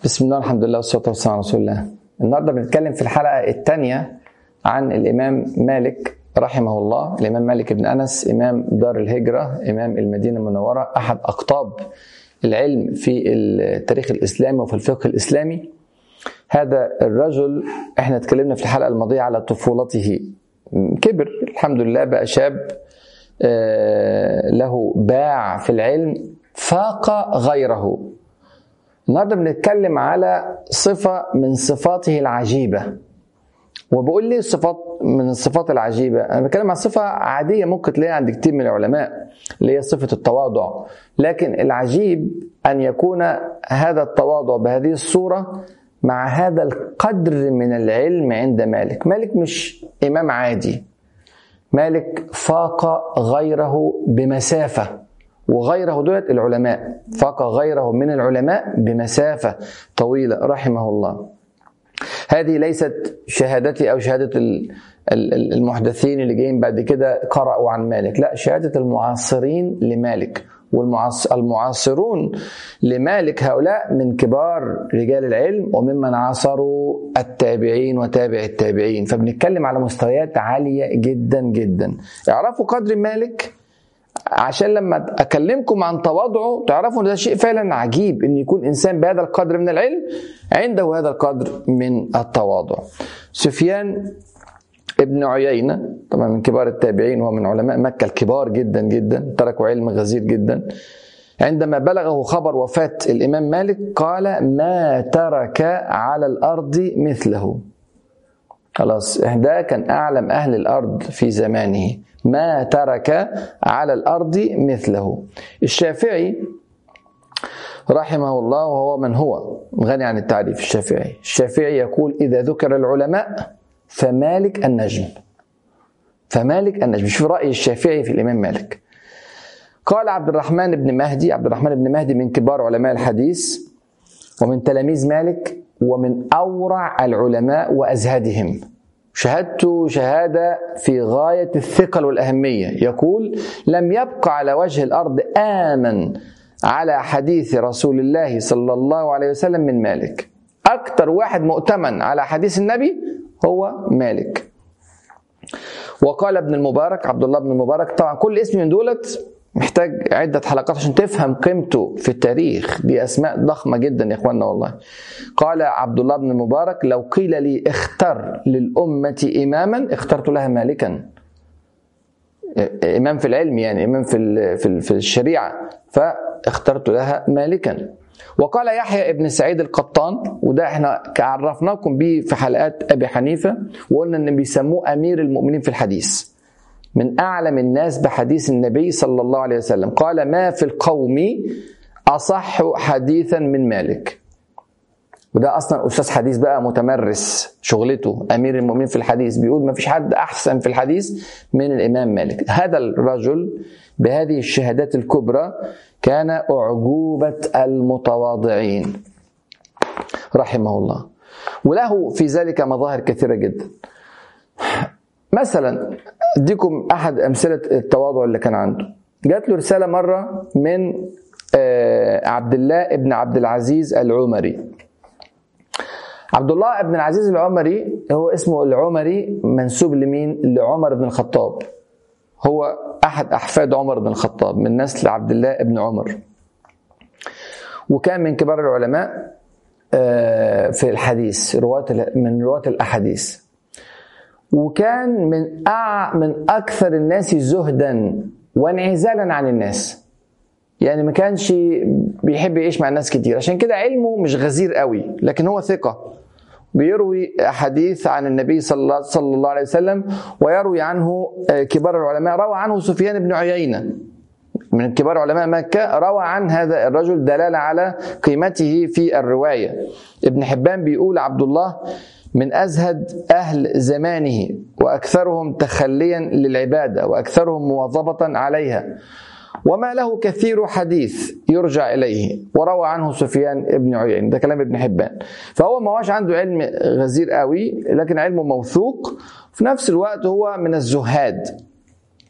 بسم الله الحمد لله والصلاة والسلام على رسول الله النهاردة بنتكلم في الحلقة الثانية عن الإمام مالك رحمه الله الإمام مالك بن أنس إمام دار الهجرة إمام المدينة المنورة أحد أقطاب العلم في التاريخ الإسلامي وفي الفقه الإسلامي هذا الرجل احنا اتكلمنا في الحلقة الماضية على طفولته كبر الحمد لله بقى شاب له باع في العلم فاق غيره النهارده بنتكلم على صفة من صفاته العجيبة وبقول لي صفات من الصفات العجيبة أنا بتكلم عن صفة عادية ممكن تلاقيها عند كتير من العلماء اللي هي صفة التواضع لكن العجيب أن يكون هذا التواضع بهذه الصورة مع هذا القدر من العلم عند مالك مالك مش إمام عادي مالك فاق غيره بمسافة وغيره دولت العلماء فاق غيره من العلماء بمسافة طويلة رحمه الله هذه ليست شهادتي أو شهادة المحدثين اللي جايين بعد كده قرأوا عن مالك لا شهادة المعاصرين لمالك والمعاصرون لمالك هؤلاء من كبار رجال العلم وممن عاصروا التابعين وتابع التابعين فبنتكلم على مستويات عالية جدا جدا اعرفوا قدر مالك عشان لما اكلمكم عن تواضعه تعرفوا ان ده شيء فعلا عجيب ان يكون انسان بهذا القدر من العلم عنده هذا القدر من التواضع. سفيان ابن عيينة طبعا من كبار التابعين وهو من علماء مكة الكبار جدا جدا تركوا علم غزير جدا عندما بلغه خبر وفاة الإمام مالك قال ما ترك على الأرض مثله خلاص ده كان أعلم أهل الأرض في زمانه ما ترك على الأرض مثله الشافعي رحمه الله وهو من هو غني عن التعريف الشافعي الشافعي يقول إذا ذكر العلماء فمالك النجم فمالك النجم شوف رأي الشافعي في الإمام مالك قال عبد الرحمن بن مهدي عبد الرحمن بن مهدي من كبار علماء الحديث ومن تلاميذ مالك ومن أورع العلماء وأزهدهم شهادته شهادة في غاية الثقل والأهمية يقول لم يبقى على وجه الأرض آمن على حديث رسول الله صلى الله عليه وسلم من مالك أكثر واحد مؤتمن على حديث النبي هو مالك وقال ابن المبارك عبد الله بن المبارك طبعا كل اسم من دولت محتاج عدة حلقات عشان تفهم قيمته في التاريخ دي أسماء ضخمة جدا يا إخواننا والله قال عبد الله بن المبارك لو قيل لي اختر للأمة إماما اخترت لها مالكا إمام في العلم يعني إمام في في الشريعة فاخترت لها مالكا وقال يحيى ابن سعيد القطان وده احنا عرفناكم بيه في حلقات ابي حنيفه وقلنا ان بيسموه امير المؤمنين في الحديث من اعلم الناس بحديث النبي صلى الله عليه وسلم قال ما في القوم اصح حديثا من مالك وده اصلا استاذ حديث بقى متمرس شغلته امير المؤمنين في الحديث بيقول ما فيش حد احسن في الحديث من الامام مالك هذا الرجل بهذه الشهادات الكبرى كان اعجوبه المتواضعين رحمه الله وله في ذلك مظاهر كثيره جدا مثلا اديكم احد امثله التواضع اللي كان عنده جات له رساله مره من عبد الله ابن عبد العزيز العمري عبد الله بن العزيز العمري هو اسمه العمري منسوب لمين؟ لعمر بن الخطاب هو احد احفاد عمر بن الخطاب من نسل عبد الله بن عمر وكان من كبار العلماء في الحديث رواة من رواة الاحاديث وكان من أع من اكثر الناس زهدا وانعزالا عن الناس يعني ما كانش بيحب يعيش مع الناس كتير عشان كده علمه مش غزير قوي لكن هو ثقة بيروي أحاديث عن النبي صلى الله, صلى الله عليه وسلم ويروي عنه كبار العلماء روى عنه سفيان بن عيينة من كبار علماء مكة روى عن هذا الرجل دلالة على قيمته في الرواية ابن حبان بيقول عبد الله من أزهد أهل زمانه وأكثرهم تخليا للعبادة وأكثرهم مواظبة عليها وما له كثير حديث يرجع إليه وروى عنه سفيان ابن عيين ده كلام ابن حبان فهو ما هوش عنده علم غزير قوي لكن علمه موثوق في نفس الوقت هو من الزهاد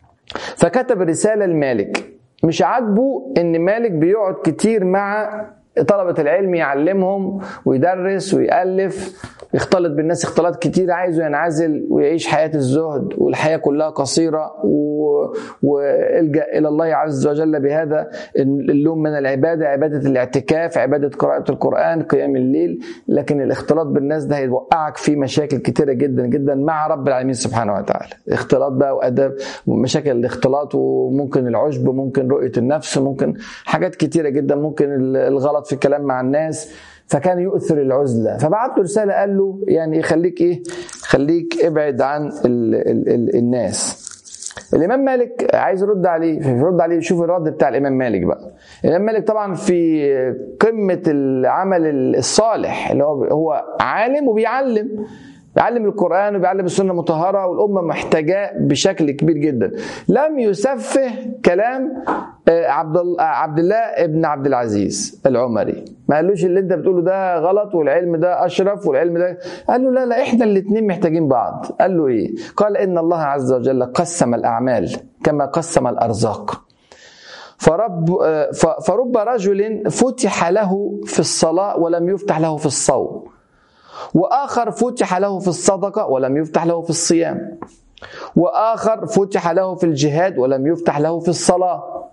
فكتب رسالة لمالك مش عاجبه ان مالك بيقعد كتير مع طلبة العلم يعلمهم ويدرس ويألف يختلط بالناس اختلاط كتير عايزه ينعزل ويعيش حياة الزهد والحياة كلها قصيرة و... والجأ إلى الله عز وجل بهذا اللون من العبادة عبادة الاعتكاف عبادة قراءة القرآن قيام الليل لكن الاختلاط بالناس ده هيوقعك في مشاكل كتيرة جدا جدا مع رب العالمين سبحانه وتعالى اختلاط بقى وأدب مشاكل الاختلاط وممكن العجب ممكن رؤية النفس ممكن حاجات كتيرة جدا ممكن الغلط في الكلام مع الناس فكان يؤثر العزلة فبعت له رسالة قال له يعني خليك ايه خليك ابعد عن ال ال ال الناس الامام مالك عايز يرد عليه يرد عليه شوف الرد بتاع الامام مالك بقى الامام مالك طبعا في قمه العمل الصالح اللي هو هو عالم وبيعلم بيعلم القرآن وبيعلم السنة المطهرة والأمة محتاجاه بشكل كبير جدا لم يسفه كلام عبد عبد الله ابن عبد العزيز العمري ما قالوش اللي انت بتقوله ده غلط والعلم ده اشرف والعلم ده قال له لا لا احنا الاثنين محتاجين بعض قال له ايه قال ان الله عز وجل قسم الاعمال كما قسم الارزاق فرب فرب رجل فتح له في الصلاه ولم يفتح له في الصوم واخر فتح له في الصدقه ولم يفتح له في الصيام واخر فتح له في الجهاد ولم يفتح له في الصلاه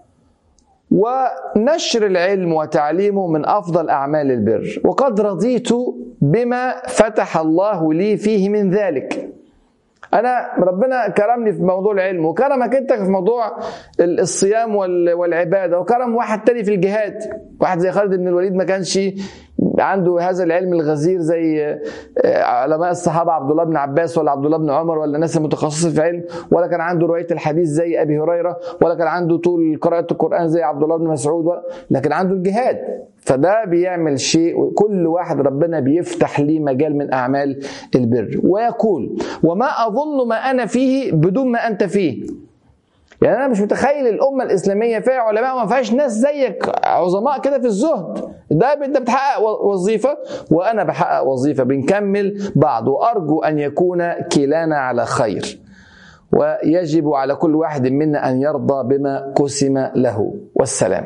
ونشر العلم وتعليمه من افضل اعمال البر وقد رضيت بما فتح الله لي فيه من ذلك انا ربنا كرمني في موضوع العلم وكرمك انت في موضوع الصيام والعباده وكرم واحد تاني في الجهاد واحد زي خالد بن الوليد ما كانش عنده هذا العلم الغزير زي علماء الصحابه عبد الله بن عباس ولا عبد الله بن عمر ولا الناس المتخصصه في علم ولا كان عنده روايه الحديث زي ابي هريره ولا كان عنده طول قراءه القران زي عبد الله بن مسعود لكن عنده الجهاد فده بيعمل شيء كل واحد ربنا بيفتح ليه مجال من اعمال البر ويقول وما اظن ما انا فيه بدون ما انت فيه يعني انا مش متخيل الامه الاسلاميه فيها علماء وما فيهاش ناس زيك عظماء كده في الزهد ده انت بتحقق وظيفه وانا بحقق وظيفه بنكمل بعض وارجو ان يكون كلانا على خير ويجب على كل واحد منا ان يرضى بما قسم له والسلام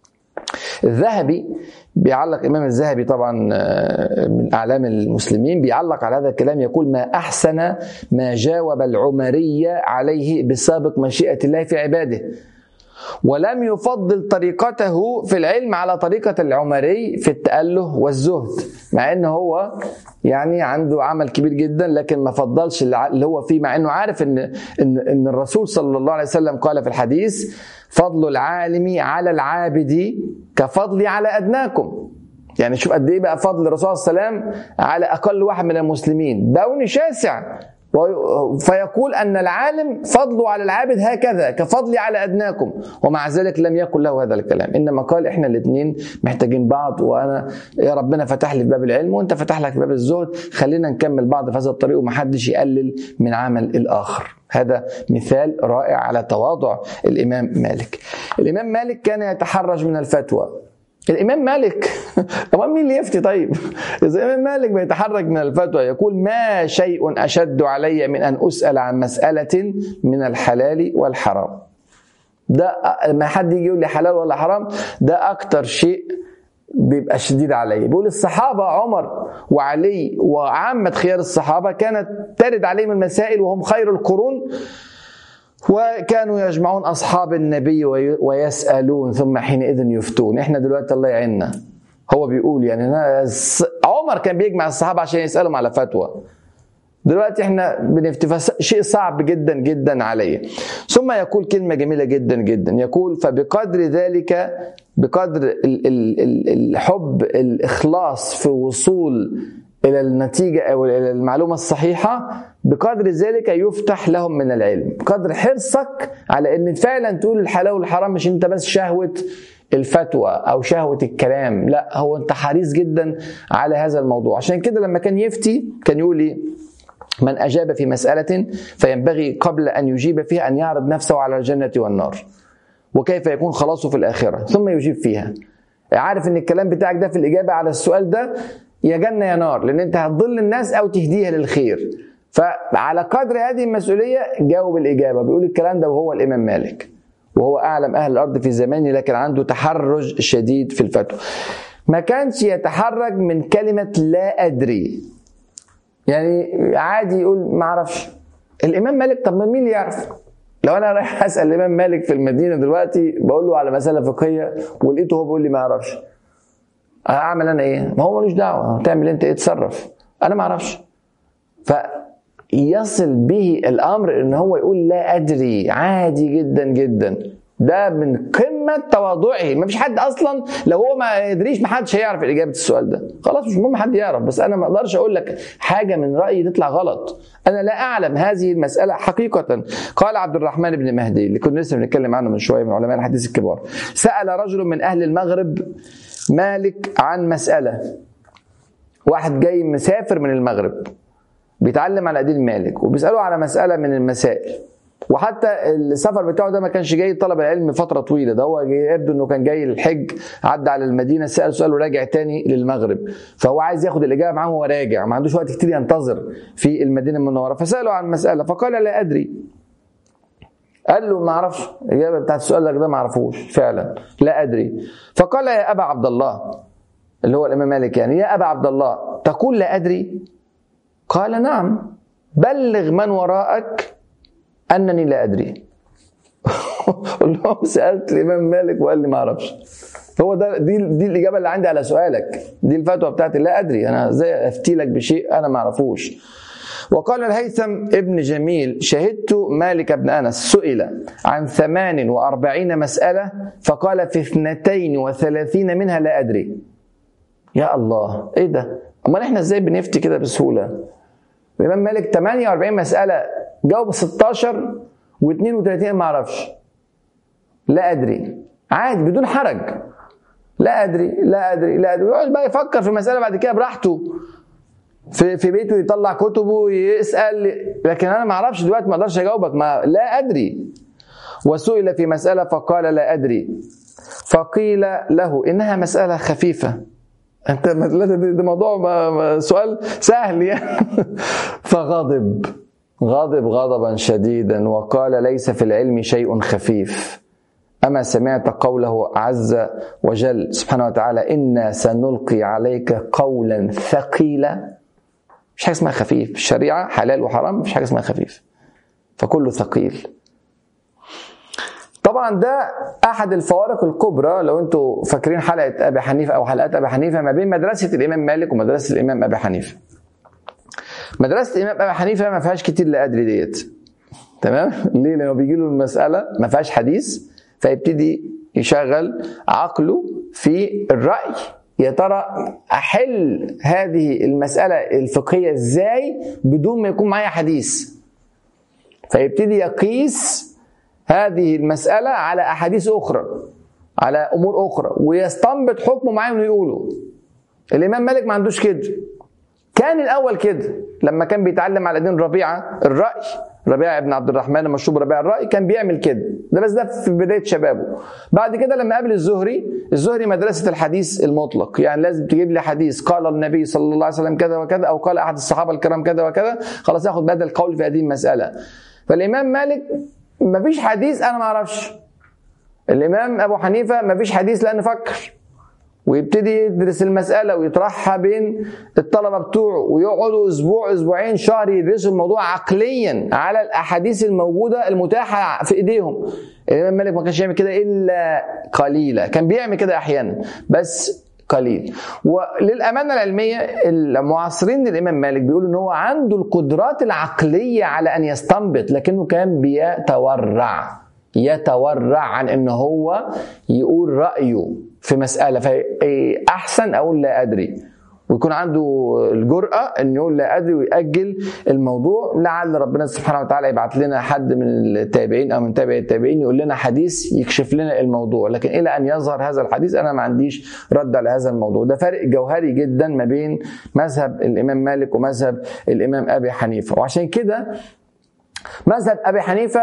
الذهبي بيعلق امام الذهبي طبعا من اعلام المسلمين بيعلق على هذا الكلام يقول ما احسن ما جاوب العمريه عليه بسابق مشيئه الله في عباده ولم يفضل طريقته في العلم على طريقة العمري في التأله والزهد مع انه هو يعني عنده عمل كبير جدا لكن ما فضلش اللي هو فيه مع انه عارف ان ان ان الرسول صلى الله عليه وسلم قال في الحديث فضل العالم على العابد كفضلي على ادناكم يعني شوف قد ايه بقى فضل الرسول صلى الله عليه وسلم على اقل واحد من المسلمين دون شاسع فيقول ان العالم فضله على العابد هكذا كفضلي على ادناكم ومع ذلك لم يكن له هذا الكلام انما قال احنا الاثنين محتاجين بعض وانا يا ربنا فتح لي باب العلم وانت فتح لك باب الزهد خلينا نكمل بعض في هذا الطريق ومحدش يقلل من عمل الاخر هذا مثال رائع على تواضع الامام مالك الامام مالك كان يتحرج من الفتوى الامام مالك امال مين اللي يفتي طيب اذا الامام مالك بيتحرك من الفتوى يقول ما شيء اشد علي من ان اسال عن مساله من الحلال والحرام ده لما حد يجي يقول لي حلال ولا حرام ده اكتر شيء بيبقى شديد علي بيقول الصحابة عمر وعلي وعامة خيار الصحابة كانت ترد عليهم المسائل وهم خير القرون وكانوا يجمعون اصحاب النبي ويسالون ثم حينئذ يفتون احنا دلوقتي الله يعيننا هو بيقول يعني عمر كان بيجمع الصحابه عشان يسالهم على فتوى دلوقتي احنا بنفتي شيء صعب جدا جدا عليه ثم يقول كلمة جميلة جدا جدا يقول فبقدر ذلك بقدر الحب الإخلاص في وصول الى النتيجه او الى المعلومه الصحيحه بقدر ذلك يفتح لهم من العلم بقدر حرصك على ان فعلا تقول الحلال والحرام مش انت بس شهوه الفتوى او شهوه الكلام لا هو انت حريص جدا على هذا الموضوع عشان كده لما كان يفتي كان يقول ايه من اجاب في مساله فينبغي قبل ان يجيب فيها ان يعرض نفسه على الجنه والنار وكيف يكون خلاصه في الاخره ثم يجيب فيها عارف ان الكلام بتاعك ده في الاجابه على السؤال ده يا جنة يا نار لأن أنت هتضل الناس أو تهديها للخير فعلى قدر هذه المسؤولية جاوب الإجابة بيقول الكلام ده وهو الإمام مالك وهو أعلم أهل الأرض في زمانه لكن عنده تحرج شديد في الفتوى ما كانش يتحرك من كلمة لا أدري يعني عادي يقول ما أعرفش الإمام مالك طب ما مين اللي يعرف لو أنا رايح أسأل الإمام مالك في المدينة دلوقتي بقول له على مسألة فقهية ولقيته هو بيقول لي ما أعرفش أعمل أنا إيه؟ ما هو ملوش دعوة تعمل أنت إيه تصرف أنا ما أعرفش فيصل به الأمر إن هو يقول لا أدري عادي جدا جدا ده من قمه تواضعه ما فيش حد اصلا لو هو ما يدريش ما حدش هيعرف اجابه السؤال ده خلاص مش مهم حد يعرف بس انا ما اقدرش اقول لك حاجه من رايي تطلع غلط انا لا اعلم هذه المساله حقيقه قال عبد الرحمن بن مهدي اللي كنا لسه بنتكلم عنه من شويه من علماء الحديث الكبار سال رجل من اهل المغرب مالك عن مساله واحد جاي مسافر من المغرب بيتعلم على دين مالك وبيساله على مساله من المسائل وحتى السفر بتاعه ده ما كانش جاي طلب العلم فتره طويله ده هو يبدو انه كان جاي الحج عدى على المدينه سال سؤال وراجع تاني للمغرب فهو عايز ياخد الاجابه معاه وهو راجع ما عندوش وقت كتير ينتظر في المدينه المنوره فساله عن مساله فقال لا ادري قال له ما اعرفش الاجابه بتاعت السؤال ده ما اعرفوش فعلا لا ادري فقال يا ابا عبد الله اللي هو الامام مالك يعني يا ابا عبد الله تقول لا ادري قال نعم بلغ من وراءك انني لا ادري قل لهم سالت الامام مالك وقال لي ما اعرفش هو ده دي دي الاجابه اللي عندي على سؤالك دي الفتوى بتاعتي لا ادري انا ازاي افتي لك بشيء انا ما اعرفوش وقال الهيثم ابن جميل شهدت مالك بن انس سئل عن ثمان واربعين مساله فقال في اثنتين وثلاثين منها لا ادري يا الله ايه ده امال احنا ازاي بنفتي كده بسهوله الامام مالك 48 مساله جاوب 16 و32 ما اعرفش لا ادري عادي بدون حرج لا ادري لا ادري لا ادري ويقعد بقى يفكر في المساله بعد كده براحته في في بيته يطلع كتبه يسال لكن انا ما اعرفش دلوقتي ما اقدرش اجاوبك ما لا ادري وسئل في مساله فقال لا ادري فقيل له انها مساله خفيفه انت ده موضوع سؤال سهل يعني فغضب غضب غضبا شديدا وقال ليس في العلم شيء خفيف أما سمعت قوله عز وجل سبحانه وتعالى إنا سنلقي عليك قولا ثقيلا مش حاجة اسمها خفيف الشريعة حلال وحرام مش حاجة اسمها خفيف فكله ثقيل طبعا ده احد الفوارق الكبرى لو انتوا فاكرين حلقه ابي حنيفه او حلقات ابي حنيفه ما بين مدرسه الامام مالك ومدرسه الامام ابي حنيفه مدرسه الامام ابي حنيفه ما فيهاش كتير لا ادري ديت تمام ليه لانه بيجي له المساله ما فيهاش حديث فيبتدي يشغل عقله في الراي يا ترى احل هذه المساله الفقهيه ازاي بدون ما يكون معايا حديث فيبتدي يقيس هذه المساله على احاديث اخرى على امور اخرى ويستنبط حكمه معين ويقوله الامام مالك ما عندوش كده كان الاول كده لما كان بيتعلم على دين ربيعه الراي ربيعه ابن عبد الرحمن المشهور ربيعه الراي كان بيعمل كده ده بس ده في بدايه شبابه بعد كده لما قابل الزهري الزهري مدرسه الحديث المطلق يعني لازم تجيب لي حديث قال النبي صلى الله عليه وسلم كذا وكذا او قال احد الصحابه الكرام كذا وكذا خلاص ياخد بدل القول في هذه المساله فالامام مالك ما فيش حديث انا ما اعرفش الامام ابو حنيفه ما فيش حديث لان فكر ويبتدي يدرس المسألة ويطرحها بين الطلبة بتوعه ويقعدوا أسبوع أسبوعين شهر يدرسوا الموضوع عقليا على الأحاديث الموجودة المتاحة في إيديهم الإمام مالك ما كانش يعمل كده إلا قليلا كان بيعمل كده أحيانا بس قليل وللأمانة العلمية المعاصرين للإمام مالك بيقولوا إن هو عنده القدرات العقلية على أن يستنبط لكنه كان بيتورع يتورع عن ان هو يقول رايه في مساله فاحسن اقول لا ادري ويكون عنده الجرأة أن يقول لا أدري ويأجل الموضوع لعل ربنا سبحانه وتعالى يبعت لنا حد من التابعين أو من تابع التابعين يقول لنا حديث يكشف لنا الموضوع لكن إلى أن يظهر هذا الحديث أنا ما عنديش رد على هذا الموضوع ده فرق جوهري جدا ما بين مذهب الإمام مالك ومذهب الإمام أبي حنيفة وعشان كده مذهب أبي حنيفة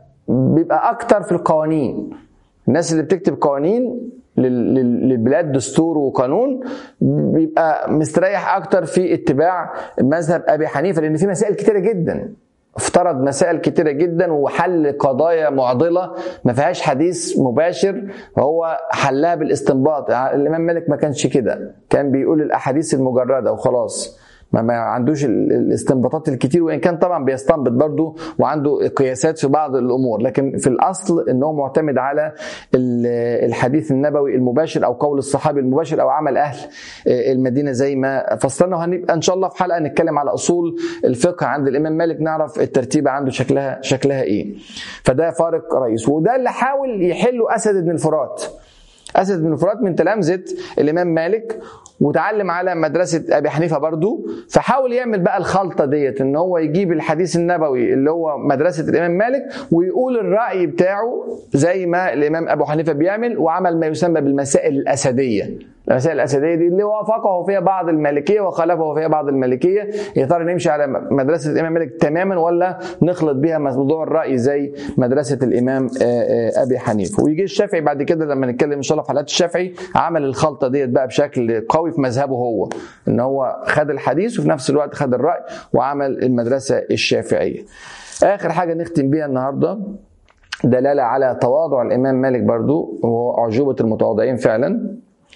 بيبقى اكتر في القوانين الناس اللي بتكتب قوانين للبلاد دستور وقانون بيبقى مستريح اكتر في اتباع مذهب ابي حنيفه لان في مسائل كتيره جدا افترض مسائل كتيره جدا وحل قضايا معضله ما فيهاش حديث مباشر وهو حلها بالاستنباط الامام مالك ما كانش كده كان بيقول الاحاديث المجرده وخلاص ما, ما عندوش الاستنباطات الكتير وان كان طبعا بيستنبط برضه وعنده قياسات في بعض الامور لكن في الاصل ان هو معتمد على الحديث النبوي المباشر او قول الصحابي المباشر او عمل اهل المدينه زي ما فصلنا وهنبقى ان شاء الله في حلقه نتكلم على اصول الفقه عند الامام مالك نعرف الترتيبه عنده شكلها شكلها ايه فده فارق رئيس وده اللي حاول يحله اسد بن الفرات اسد بن الفرات من تلامذه الامام مالك وتعلم على مدرسه ابي حنيفه برضو فحاول يعمل بقى الخلطه ديت ان هو يجيب الحديث النبوي اللي هو مدرسه الامام مالك ويقول الراي بتاعه زي ما الامام ابو حنيفه بيعمل وعمل ما يسمى بالمسائل الاسديه المسائل الاسديه دي اللي وافقه فيها بعض المالكيه وخالفه فيها بعض المالكيه يا ترى نمشي على مدرسه الامام مالك تماما ولا نخلط بها موضوع الراي زي مدرسه الامام ابي حنيفه ويجي الشافعي بعد كده لما نتكلم ان شاء الله في حالات الشافعي عمل الخلطه ديت بقى بشكل قوي في مذهبه هو ان هو خد الحديث وفي نفس الوقت خد الراي وعمل المدرسه الشافعيه اخر حاجه نختم بيها النهارده دلاله على تواضع الامام مالك برضو وهو اعجوبه المتواضعين فعلا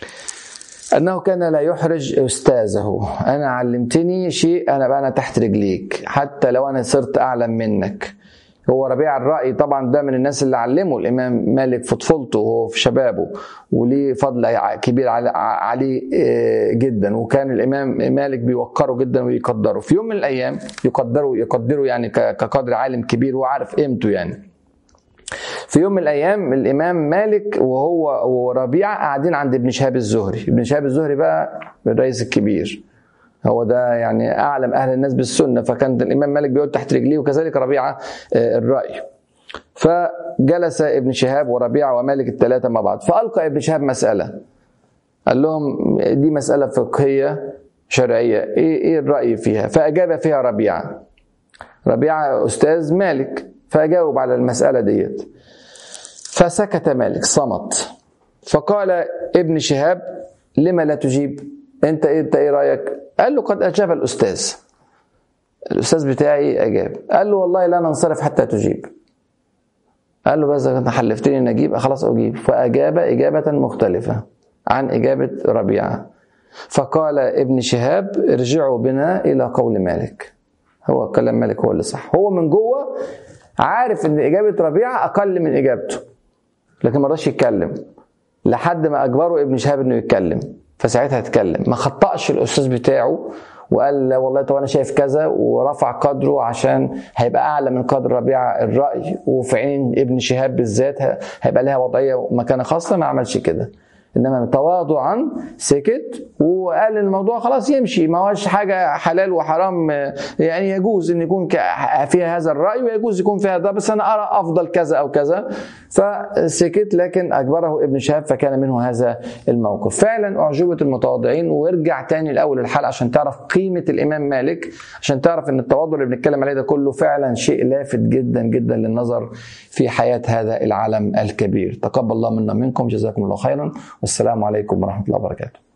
انه كان لا يحرج استاذه انا علمتني شيء انا بقى انا تحت رجليك حتى لو انا صرت اعلم منك هو ربيع الرأي طبعا ده من الناس اللي علمه الإمام مالك في طفولته وهو في شبابه وليه فضل كبير عليه جدا وكان الإمام مالك بيوقره جدا ويقدره في يوم من الأيام يقدره يقدره يعني كقدر عالم كبير وعارف قيمته يعني في يوم من الايام الامام مالك وهو وربيعه قاعدين عند ابن شهاب الزهري ابن شهاب الزهري بقى الرئيس الكبير هو ده يعني اعلم اهل الناس بالسنه فكان الامام مالك بيقعد تحت رجليه وكذلك ربيعه الراي فجلس ابن شهاب وربيعه ومالك الثلاثه مع بعض فالقى ابن شهاب مساله قال لهم دي مساله فقهيه شرعيه ايه ايه الراي فيها فاجاب فيها ربيعه ربيعه استاذ مالك فأجاوب على المسألة ديت فسكت مالك صمت فقال ابن شهاب لما لا تجيب انت ايه انت ايه رايك قال له قد اجاب الاستاذ الاستاذ بتاعي اجاب قال له والله لا ننصرف حتى تجيب قال له بس انت حلفتني ان اجيب خلاص اجيب فاجاب اجابه مختلفه عن اجابه ربيعه فقال ابن شهاب ارجعوا بنا الى قول مالك هو كلام مالك هو اللي صح هو من جوه عارف ان اجابه ربيعه اقل من اجابته لكن ما رضاش يتكلم لحد ما اجبره ابن شهاب انه يتكلم فساعتها اتكلم ما خطأش الاستاذ بتاعه وقال لا والله طب انا شايف كذا ورفع قدره عشان هيبقى اعلى من قدر ربيعه الراي وفي عين ابن شهاب بالذات هيبقى لها وضعيه ومكانه خاصه ما عملش كده انما تواضعا سكت وقال الموضوع خلاص يمشي ما هوش حاجه حلال وحرام يعني يجوز ان يكون فيها هذا الراي ويجوز يكون فيها ده بس انا ارى افضل كذا او كذا فسكت لكن اجبره ابن شهاب فكان منه هذا الموقف فعلا اعجوبه المتواضعين وارجع تاني لاول الحلقه عشان تعرف قيمه الامام مالك عشان تعرف ان التواضع اللي بنتكلم عليه ده كله فعلا شيء لافت جدا جدا للنظر في حياه هذا العالم الكبير تقبل الله منا منكم جزاكم الله خيرا والسلام عليكم ورحمه الله وبركاته